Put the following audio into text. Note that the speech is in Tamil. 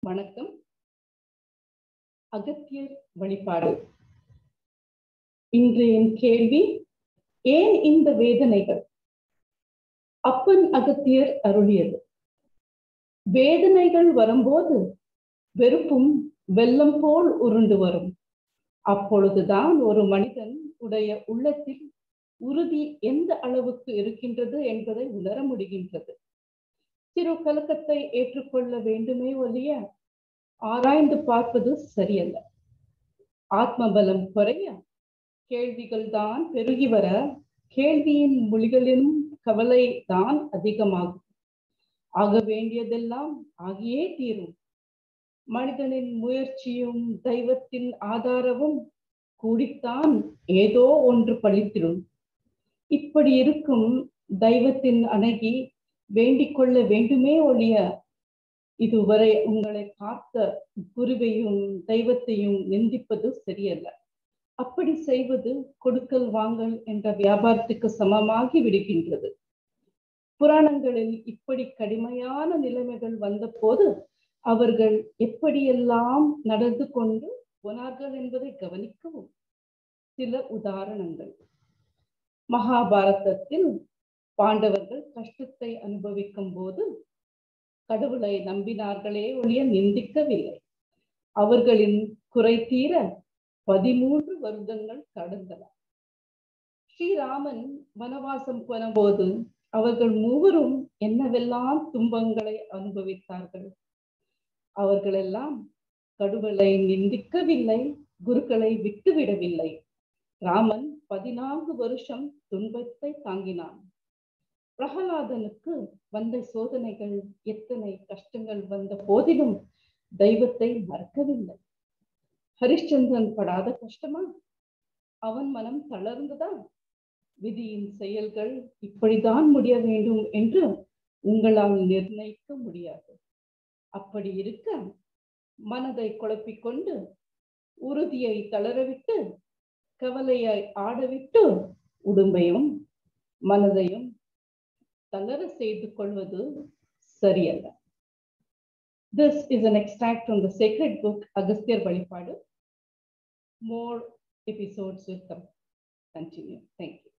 வணக்கம் அகத்தியர் வழிபாடு இன்று என் கேள்வி ஏன் இந்த வேதனைகள் அப்பன் அகத்தியர் அருளியது வேதனைகள் வரும்போது வெறுப்பும் வெள்ளம் போல் உருண்டு வரும் அப்பொழுதுதான் ஒரு மனிதன் உடைய உள்ளத்தில் உறுதி எந்த அளவுக்கு இருக்கின்றது என்பதை உணர முடிகின்றது சிறு கலக்கத்தை ஏற்றுக்கொள்ள வேண்டுமே ஒழிய ஆராய்ந்து பார்ப்பது சரியல்ல ஆத்ம பலம் குறைய கேள்விகள் தான் பெருகி வர கேள்வியின் மொழிகளிலும் கவலை தான் அதிகமாகும் ஆக வேண்டியதெல்லாம் ஆகியே தீரும் மனிதனின் முயற்சியும் தெய்வத்தின் ஆதாரமும் கூடித்தான் ஏதோ ஒன்று பழித்திடும் இப்படி இருக்கும் தெய்வத்தின் அணுகி வேண்டிக் கொள்ள வேண்டுமே ஒழிய இதுவரை உங்களை காத்த குருவையும் தெய்வத்தையும் நிந்திப்பது சரியல்ல அப்படி செய்வது கொடுக்கல் வாங்கல் என்ற வியாபாரத்துக்கு சமமாகி விடுகின்றது புராணங்களில் இப்படி கடுமையான நிலைமைகள் வந்த போது அவர்கள் எப்படியெல்லாம் நடந்து கொண்டு போனார்கள் என்பதை கவனிக்கவும் சில உதாரணங்கள் மகாபாரதத்தில் பாண்டவர்கள் கஷ்டத்தை அனுபவிக்கும் போது கடவுளை நம்பினார்களே ஒழிய நிந்திக்கவில்லை அவர்களின் குறை தீர பதிமூன்று வருடங்கள் கடந்தன ஸ்ரீராமன் வனவாசம் போனபோது அவர்கள் மூவரும் என்னவெல்லாம் துன்பங்களை அனுபவித்தார்கள் அவர்களெல்லாம் கடவுளை நிந்திக்கவில்லை குருக்களை விட்டுவிடவில்லை ராமன் பதினான்கு வருஷம் துன்பத்தை தாங்கினான் பிரகலாதனுக்கு வந்த சோதனைகள் எத்தனை கஷ்டங்கள் வந்த போதிலும் தெய்வத்தை மறக்கவில்லை ஹரிಶ್ಚಂದ್ரன் படாத கஷ்டமா அவன் மனம் தளர்ந்ததா விதியின் செயல்கள் இப்படிதான் முடிய வேண்டும் என்று உங்களால் நிர்ணயிக்க முடியாது அப்படி இருக்க மனதை குழப்பிக்கொண்டு உறுதியை தளரவிட்டு கவலையை ஆடவிட்டு உடம்பையும் மனதையும் தளர செய்து கொள்வது சரியல்ல This is an extract from the sacred book Agasthyar Valipadu. More episodes will come. Continue. Thank you.